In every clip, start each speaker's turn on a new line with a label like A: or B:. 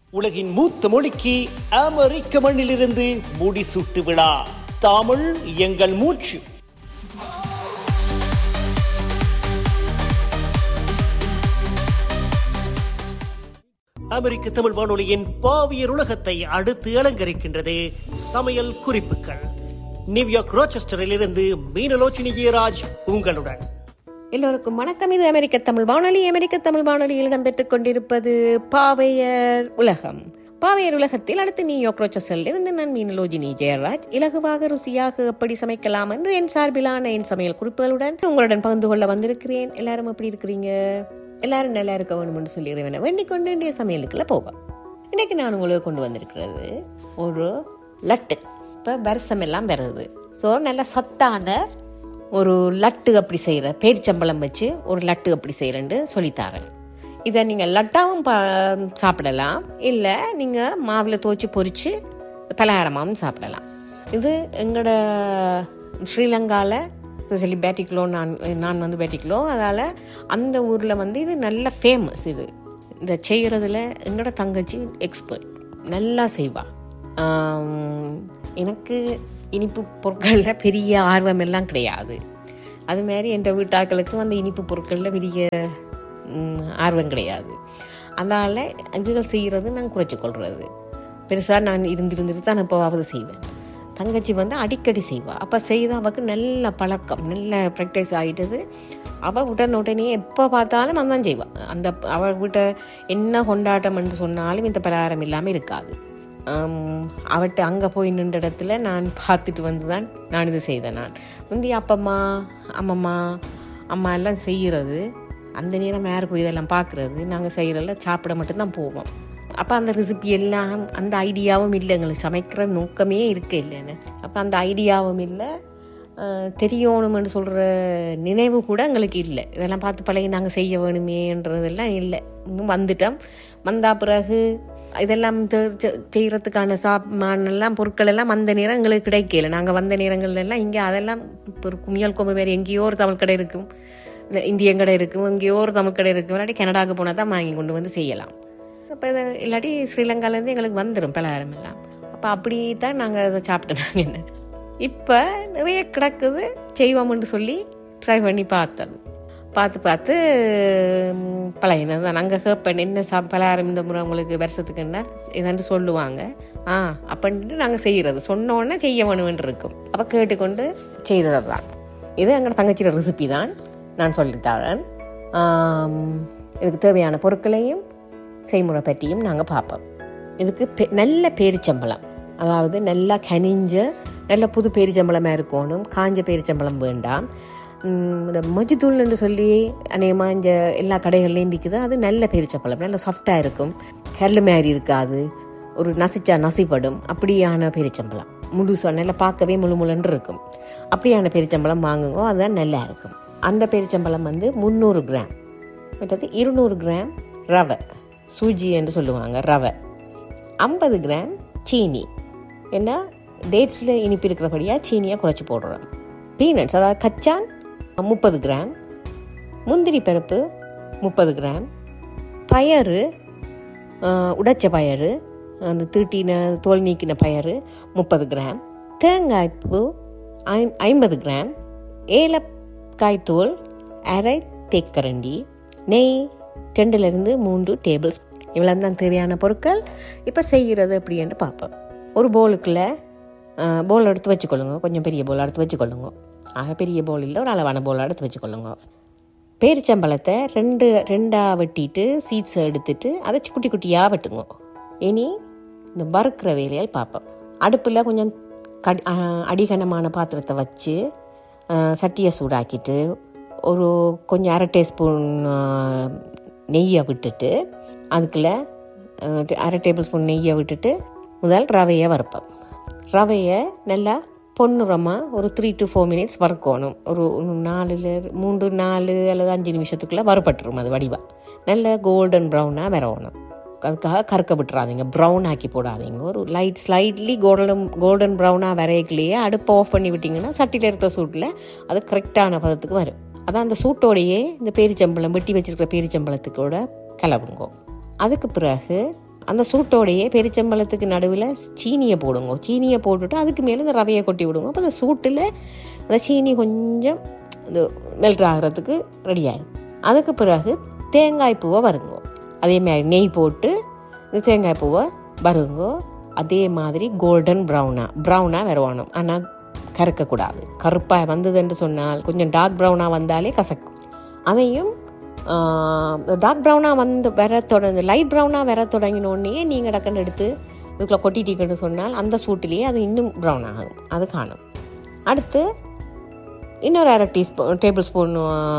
A: உலகின் மூத்த மொழிக்கு அமெரிக்க மண்ணிலிருந்து முடிசூட்டு விழா தமிழ் எங்கள் மூச்சு அமெரிக்க தமிழ் வானொலியின் பாவியர் உலகத்தை அடுத்து அலங்கரிக்கின்றது சமையல் குறிப்புகள் நியூயார்க் ரோச்செஸ்டரில் இருந்து மீனலோச்சினி ஜெயராஜ் உங்களுடன்
B: எல்லோருக்கும் வணக்கம் இது அமெரிக்க தமிழ் வானொலி அமெரிக்க தமிழ் வானொலியில் இடம்பெற்றுக் கொண்டிருப்பது பாவையர் உலகம் பாவையர் உலகத்தில் அடுத்து நியூயார்க் ரோச்சஸில் இருந்து நான் மீனலோஜினி ஜெயராஜ் இலகுவாக ருசியாக எப்படி சமைக்கலாம் என்று என் சார்பிலான என் சமையல் குறிப்புகளுடன் உங்களுடன் பகிர்ந்து கொள்ள வந்திருக்கிறேன் எல்லாரும் எப்படி இருக்கிறீங்க எல்லாரும் நல்லா இருக்க வேணும்னு சொல்லி இறைவனை வேண்டிக் கொண்டு இன்றைய சமையலுக்குள்ள போவோம் இன்னைக்கு நான் உங்களுக்கு கொண்டு வந்திருக்கிறது ஒரு லட்டு இப்போ வருஷம் எல்லாம் வருது ஸோ நல்ல சத்தான ஒரு லட்டு அப்படி செய்கிற பேரிச்சம்பழம் வச்சு ஒரு லட்டு அப்படி செய்கிறேன்னு சொல்லித்தாரேன் இதை நீங்கள் லட்டாவும் பா சாப்பிடலாம் இல்லை நீங்கள் மாவில் துவச்சி பொரித்து பலகாரமாகவும் சாப்பிடலாம் இது எங்களோட ஸ்ரீலங்காவில் ஸ்பெஷலி பேட்டிக்லோ நான் நான் வந்து பேட்டிக்லோ அதால் அந்த ஊரில் வந்து இது நல்ல ஃபேமஸ் இது இந்த செய்கிறதுல எங்களோட தங்கச்சி எக்ஸ்பர்ட் நல்லா செய்வா ஆம், எனக்கு இனிப்பு பொருட்களில் பெரிய ஆர்வம் எல்லாம் கிடையாது அது மாதிரி என் வீட்டாக்களுக்கு அந்த இனிப்பு பொருட்களில் பெரிய ம், ஆர்வம் கிடையாது அதனால் இதுகள் செய்கிறது நான் குறைச்சிக்கொள்கிறது பெருசாக நான் இருந்திருந்துட்டு தான் இப்போவாவது செய்வேன் தங்கச்சி வந்து அடிக்கடி செய்வாள் அப்போ செய்த அவளுக்கு நல்ல பழக்கம் நல்ல ப்ராக்டிஸ் ஆகிட்டது அவள் உடனே உடனே எப்போ பார்த்தாலும் அதான் செய்வாள் அந்த அவள் வீட்டை என்ன கொண்டாட்டம்னு சொன்னாலும் இந்த பலகாரம் இல்லாமல் இருக்காது ஆம், அவட்ட அங்கே போய் நின்ற இடத்துல நான் பார்த்துட்டு வந்து தான் நான் இது செய்தேன் நான் முந்தி அப்பம்மா அம்மம்மா அம்மா எல்லாம் செய்கிறது அந்த நேரம் யார் போய் இதெல்லாம் பார்க்குறது நாங்கள் செய்கிறதில்ல சாப்பிட மட்டும்தான் போவோம் அப்போ அந்த ரெசிபி எல்லாம் அந்த ஐடியாவும் இல்லை எங்களுக்கு சமைக்கிற நோக்கமே இருக்க இல்லைன்னு அப்போ அந்த ஐடியாவும் இல்லை அஹ், தெரியணும்னு சொல்கிற நினைவு கூட எங்களுக்கு இல்லை இதெல்லாம் பார்த்து பழகி நாங்கள் செய்ய வேணுமேன்றதெல்லாம் இல்லை இன்னும் வந்துட்டோம் வந்த பிறகு இதெல்லாம் தெ- செ- செய்யறதுக்கான சாமானெல்லாம் பொருட்கள் எல்லாம் அந்த நேரம் எங்களுக்கு கிடைக்கல நாங்கள் வந்த நேரங்கள்ல எல்லாம் இங்கே அதெல்லாம் இப்போ ஒரு குமியல் கொம்பு வேறு எங்கேயோ ஒரு தமிழ் கடை இருக்கும் இந்த இந்தியன் கடை இருக்கும் எங்கேயோ ஒரு தமிழ் கடை இருக்கும் இல்லாட்டி கனடாவுக்கு போனால் தான் வாங்கி கொண்டு வந்து செய்யலாம் அப்போ இது இல்லாட்டி ஸ்ரீலங்காலேருந்து எங்களுக்கு வந்துடும் பலகாரம் எல்லாம் அப்போ அப்படி தான் நாங்கள் அதை சாப்பிட்டோம் என்ன இப்போ நிறைய கிடக்குது செய்வோம்னு சொல்லி ட்ரை பண்ணி பார்த்தது பார்த்து பார்த்து ம், பழகினது தான் நாங்கள் கேட்பேன் என்ன சா பலகாரம் இந்த முறை உங்களுக்கு வருஷத்துக்குன்னா இதாண்டு சொல்லுவாங்க ஆ அப்படின்ட்டு நாங்கள் செய்கிறது சொன்னோன்னே செய்ய வேணுமென்று இருக்கும் அப்போ கேட்டுக்கொண்டு செய்தது தான் இது எங்களோட தங்கச்சியோட ரெசிபி தான் நான் சொல்லித்தரேன் ஆம், இதுக்கு தேவையான பொருட்களையும் செய்முறை பற்றியும் நாங்கள் பார்ப்போம் இதுக்கு பெ- நல்ல பேரிச்சம்பழம் அதாவது நல்லா கனிஞ்ச நல்ல புது பேரிச்சம்பழமாக இருக்கணும் காஞ்ச பேரிச்சம்பழம் வேண்டாம் உம், இந்த மஜ்தூள்னு சொல்லி அநேகமாக இந்த எல்லா கடைகள்லையும் விற்குது அது நல்ல பேரிச்சம்பழம் நல்ல சாஃப்டாக இருக்கும் கல் மாதிரி இருக்காது ஒரு நசிச்சா நசிப்படும் அப்படியான பேரிச்சம்பழம் முழுசாக நல்லா பார்க்கவே முழு முழுன்னு இருக்கும் அப்படியான பேரிச்சம்பழம் வாங்குங்க அதுதான் நல்லா இருக்கும் அந்த பேரிச்சம்பழம் வந்து முந்நூறு கிராம் மற்றது இருநூறு கிராம் ரவை சூஜி என்று சொல்லுவாங்க ரவை ஐம்பது கிராம் சீனி ஏன்னா டேட்ஸில் இனிப்பு இருக்கிறபடியாக சீனியை குறைச்சி போடுறோம் பீனட்ஸ் அதாவது கச்சான் முப்பது கிராம் முந்திரி பருப்பு முப்பது கிராம் பயறு ஆஹ், உடைச்ச பயறு அந்த தீட்டின தோல் நீக்கின பயறு முப்பது கிராம் தேங்காய்ப்பூ ஐம் ஐம்பது கிராம் ஏலக்காய் தூள் அரை தேக்கரண்டி நெய் ரெண்டுலேருந்து மூன்று டேபிள் இவ்வளோ தான் தேவையான பொருட்கள் இப்போ செய்கிறது எப்படின்னு பார்ப்போம் ஒரு பவுலுக்குள்ள பவுல் எடுத்து வச்சுக்கொள்ளுங்க கொஞ்சம் பெரிய பவுல் எடுத்து வச்சுக்கொள்ளுங்க ஆக பெரிய பவுல் இல்லை ஒரு அளவான பவுல் எடுத்து வச்சுக்கொள்ளுங்க பேரிச்சம்பழத்தை ரெண்டு ரெண்டாக வெட்டிட்டு சீட்ஸை எடுத்துட்டு அதை சி- குட்டி குட்டியாக வெட்டுங்க இனி இந்த வறுக்கிற வேலையால் பார்ப்போம் அடுப்பில் கொஞ்சம் கடி ஆ, அடிகனமான பாத்திரத்தை வச்சு ஆ, சட்டியை சூடாக்கிட்டு ஒரு கொஞ்சம் அரை டீஸ்பூன் நெய்யை விட்டுட்டு அதுக்குள்ள ஆ, அரை டேபிள் ஸ்பூன் நெய்யை விட்டுட்டு முதல் ரவையை வறுப்போம் ரவையை நல்லா பொன்னுரமாக ஒரு த்ரீ டு ஃபோர் மினிட்ஸ் வறுக்கணும் ஒரு நாலுல மூன்று நாலு அல்லது அஞ்சு நிமிஷத்துக்குள்ளே வறுபட்டுரும் அது வடிவா நல்ல கோல்டன் ப்ரௌனாக வரணும் அதுக்காக கறக்க விட்டுறாதீங்க ப்ரௌன் ஆக்கி போடாதீங்க ஒரு லைட் ஸ்லைட்லி கோல்டன் கோல்டன் ப்ரௌனாக வரையக்குள்ளேயே அடுப்பை ஆஃப் பண்ணி விட்டிங்கன்னா சட்டியில் இருக்கிற சூட்டில் அது கரெக்டான பதத்துக்கு வரும் அதான் அந்த சூட்டோடையே இந்த பேரிச்சம்பழம் வெட்டி வச்சிருக்கிற பேரிச்சம்பழத்துக்கூட கலவுங்க அதுக்கு பிறகு அந்த சூட்டோடையே பெரிச்சம்பழத்துக்கு நடுவில் சீனியை போடுங்க சீனியை போட்டுட்டு அதுக்கு மேலே இந்த ரவையை கொட்டி விடுங்க அப்போ அந்த சூட்டில் அந்த சீனி கொஞ்சம் இது மெல்ட் ஆகிறதுக்கு ரெடி ஆயிடும் அதுக்கு பிறகு தேங்காய் பூவை வருங்க அதே மாதிரி நெய் போட்டு இந்த தேங்காய் பூவை வருங்க அதே மாதிரி கோல்டன் ப்ரௌனாக ப்ரௌனாக வரணும் ஆனால் கறக்கக்கூடாது கருப்பாக வந்ததுன்னு சொன்னால் கொஞ்சம் டார்க் ப்ரௌனாக வந்தாலே கசக்கும் அதையும் டார்க் ப்ரௌனாக வந்து வர தொடர்ந்து லைட் ப்ரௌனாக வர தொடங்கினோடனே நீங்கள் டக்குன்னு எடுத்து இதுக்குள்ளே கொட்டிட்டீங்கன்னு சொன்னால் அந்த சூட்டிலேயே அது இன்னும் ப்ரௌன் ஆகும் அது காணும் அடுத்து இன்னொரு அரை டீஸ்பூன் டேபிள் ஸ்பூன்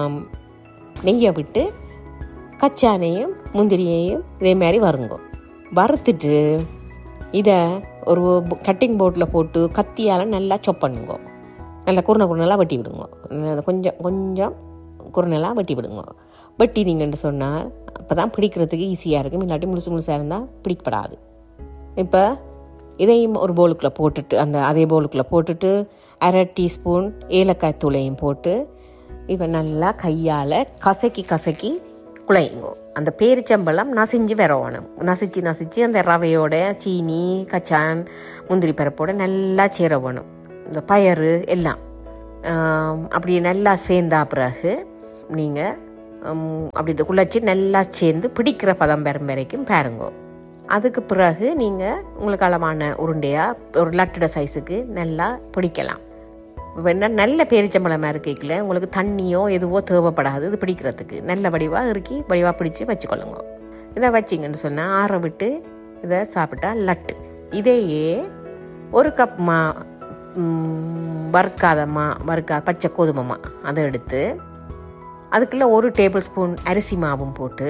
B: நெய்யை விட்டு கச்சானையும் முந்திரியையும் இதே மாதிரி வறுங்கோ வறுத்துட்டு இதை ஒரு கட்டிங் போர்டில் போட்டு கத்தியால் நல்லா சொப் பண்ணுங்க நல்லா குருணை குருணெல்லாம் வெட்டி விடுங்க அதை கொஞ்சம் கொஞ்சம் குருணெல்லாம் வெட்டி விடுங்க வெட்டினீங்கன்னு சொன்னால் அப்போ தான் பிடிக்கிறதுக்கு ஈஸியாக இருக்கும் இல்லாட்டி முழுசு முழுசாக இருந்தால் பிடிக்கப்படாது இப்போ இதையும் ஒரு பவுலுக்குள்ளே போட்டுட்டு அந்த அதே பவுலுக்குள்ளே போட்டுட்டு அரை டீஸ்பூன் ஏலக்காய் தூளையும் போட்டு இப்போ நல்லா கையால் கசக்கி கசக்கி குழையுங்கோ அந்த பேரிச்சம்பழம் நசிஞ்சு வரணும் நசிச்சு நசிச்சு அந்த ரவையோட சீனி கச்சான் முந்திரி பருப்போட நல்லா சேர வேணும் இந்த பயறு எல்லாம் ஆம், அப்படி நல்லா சேர்ந்தா பிறகு நீங்கள் அப்படி இந்த குழச்சி நல்லா சேர்ந்து பிடிக்கிற பதம் பெறும் வரைக்கும் பாருங்கோ அதுக்கு பிறகு நீங்கள் உங்களுக்கு அளவான உருண்டையாக ஒரு லட்டுட சைஸுக்கு நல்லா பிடிக்கலாம் வேணா நல்ல பேரிச்சம்பழமாக இருக்கல உங்களுக்கு தண்ணியோ எதுவோ தேவைப்படாது இது பிடிக்கிறதுக்கு நல்ல வடிவாக இறுக்கி வடிவாக பிடிச்சி வச்சுக்கொள்ளுங்க இதை வச்சிங்கன்னு சொன்னால் ஆற விட்டு இதை சாப்பிட்டா லட்டு இதையே ஒரு கப் மா ம், வறுக்காத மா வறுக்கா பச்சை கோதுமை மா அதை எடுத்து அதுக்குள்ளே ஒரு டேபிள் ஸ்பூன் அரிசி மாவும் போட்டு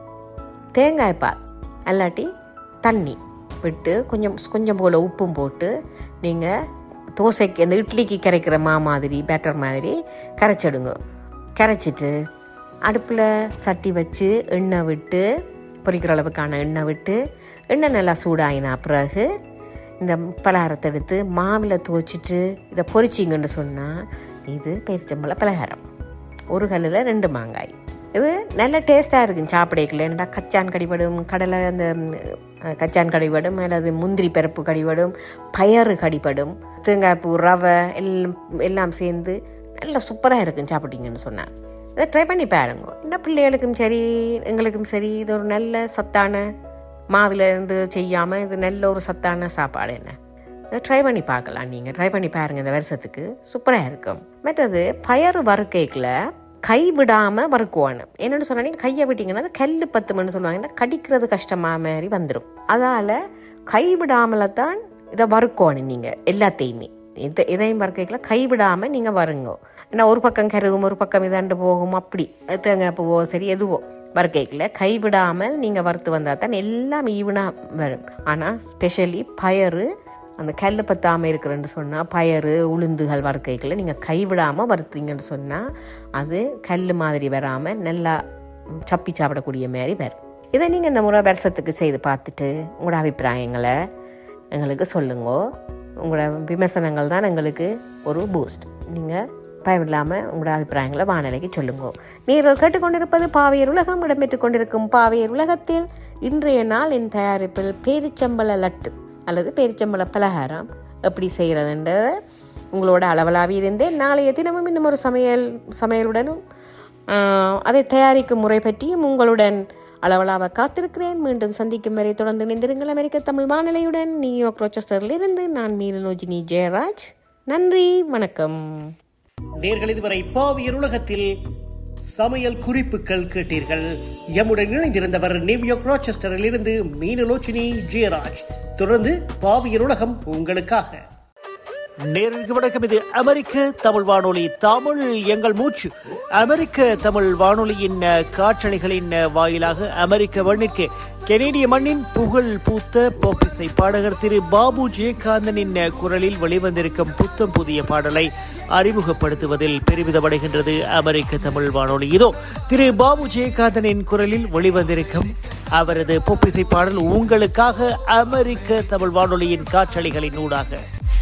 B: தேங்காய் பால் அல்லாட்டி தண்ணி விட்டு கொஞ்சம் கொஞ்சம் போல் உப்பும் போட்டு நீங்கள் தோசைக்கு அந்த இட்லிக்கு கரைக்கிற மா மாதிரி பேட்டர் மாதிரி கரைச்சிடுங்க கரைச்சிட்டு அடுப்பில் சட்டி வச்சு எண்ணெய் விட்டு பொரிக்கிற அளவுக்கான எண்ணெய் விட்டு எண்ணெய் நல்லா சூடாயினா பிறகு இந்த பலகாரத்தை எடுத்து மாவில் துவச்சிட்டு இதை பொரிச்சிங்கன்னு சொன்னால் இது பேரிச்சம்பழ பலகாரம் ஒரு கல்லில் ரெண்டு மாங்காய் இது நல்ல டேஸ்ட்டாக இருக்கும் சாப்பிடக்கல என்னடா கச்சான் கடிபடும் கடலை அந்த ம், அஹ், கச்சான் கடிபடும் அல்லது முந்திரி பருப்பு கடிபடும் பயறு கடிபடும் தேங்காய் பூ ரவை எல்லாம் எல்லாம் சேர்ந்து நல்ல சூப்பராக இருக்கும் சாப்பிட்டீங்கன்னு சொன்னேன் இதை ட்ரை பண்ணி பாருங்க என்ன பிள்ளைகளுக்கும் சரி எங்களுக்கும் சரி இது ஒரு நல்ல சத்தான மாவில் இருந்து செய்யாமல் இது நல்ல ஒரு சத்தான சாப்பாடு என்ன இதை ட்ரை பண்ணி பார்க்கலாம் நீங்கள் ட்ரை பண்ணி பாருங்கள் இந்த வருஷத்துக்கு சூப்பராக இருக்கும் மற்றது பயறு வறுக்கைக்கில் கை விடாமல் வறுக்குவானு என்னென்னு சொன்னா நீங்க கையை விட்டீங்கன்னா அது கல் பத்துமன்னு சொல்லுவாங்க ஏன்னா கடிக்கிறது கஷ்டமாக மாதிரி வந்துடும் அதால் கை விடாமல தான் இதை வறுக்கணும் நீங்கள் எல்லாத்தையுமே இதை இதையும் வறுக்கைக்குள்ள கை விடாமல் நீங்கள் வருங்க ஏன்னா ஒரு பக்கம் கருகும் ஒரு பக்கம் இதாண்டு போகும் அப்படி தேங்காய் பூவோ சரி எதுவோ வறுக்கைக்குள்ள கை விடாமல் நீங்கள் வறுத்து வந்தால் தான் எல்லாம் ஈவனாக வரும் ஆனால் ஸ்பெஷலி பயறு அந்த கல் பத்தாமல் இருக்கிறேன்னு சொன்னால் பயறு உளுந்துகள் வறுக்கைகளை நீங்கள் கைவிடாமல் வறுத்தீங்கன்னு சொன்னால் அது கல் மாதிரி வராமல் நல்லா சப்பி சாப்பிடக்கூடிய மாதிரி வரும் இதை நீங்கள் இந்த முறை வருஷத்துக்கு செய்து பார்த்துட்டு உங்களோட அபிப்பிராயங்களை எங்களுக்கு சொல்லுங்க உங்களோட விமர்சனங்கள் தான் எங்களுக்கு ஒரு பூஸ்ட் நீங்கள் பயமில்லாமல் உங்களோட அபிப்பிராயங்களை வானிலைக்கு சொல்லுங்க நீங்கள் கேட்டுக்கொண்டிருப்பது பாவையர் உலகம் இடம்பெற்றுக் கொண்டிருக்கும் பாவையர் உலகத்தில் இன்றைய நாள் என் தயாரிப்பில் பேரிச்சம்பள லட்டு அல்லது பேரிச்சம்பள பலகாரம் எப்படி செய்கிறதுன்றத உங்களோட அளவலாவி இருந்தேன் நாளைய தினமும் இன்னும் ஒரு சமையல் சமையலுடனும் ஆஹ், அதை தயாரிக்கும் முறை பற்றியும் உங்களுடன் அளவலாக காத்திருக்கிறேன் மீண்டும் சந்திக்கும் வரை தொடர்ந்து இணைந்திருங்கள் அமெரிக்க தமிழ் வானிலையுடன் நியூயார்க் ரோச்சஸ்டரில் இருந்து நான் மீனலோஜினி ஜெயராஜ் நன்றி வணக்கம்
A: நேர்கள் இதுவரை பாவியர் உலகத்தில் சமையல் குறிப்புகள் கேட்டீர்கள் எம்முடன் இணைந்திருந்தவர் நியூயார்க் ராச்செஸ்டரில் இருந்து மீனலோச்சினி ஜெயராஜ் தொடர்ந்து பாவியர் உலகம் உங்களுக்காக நேருக்கு வணக்கம் இது அமெரிக்க தமிழ் வானொலி தமிழ் எங்கள் மூச்சு அமெரிக்க தமிழ் வானொலியின் அஹ், காற்றலைகளின் அஹ், வாயிலாக அமெரிக்க மண்ணிற்கு கெனேடிய மண்ணின் புகழ் பூத்த போப்பிசை பாடகர் திரு பாபு ஜெயகாந்தனின் அஹ், குரலில் வெளிவந்திருக்கும் புத்தம் புதிய பாடலை அறிமுகப்படுத்துவதில் பெருமிதமடைகின்றது அமெரிக்க தமிழ் வானொலி இதோ திரு பாபு ஜெயகாந்தனின் குரலில் வெளிவந்திருக்கும் அவரது பொப்பிசை பாடல் உங்களுக்காக அமெரிக்க தமிழ் வானொலியின் காற்றலைகளின் ஊடாக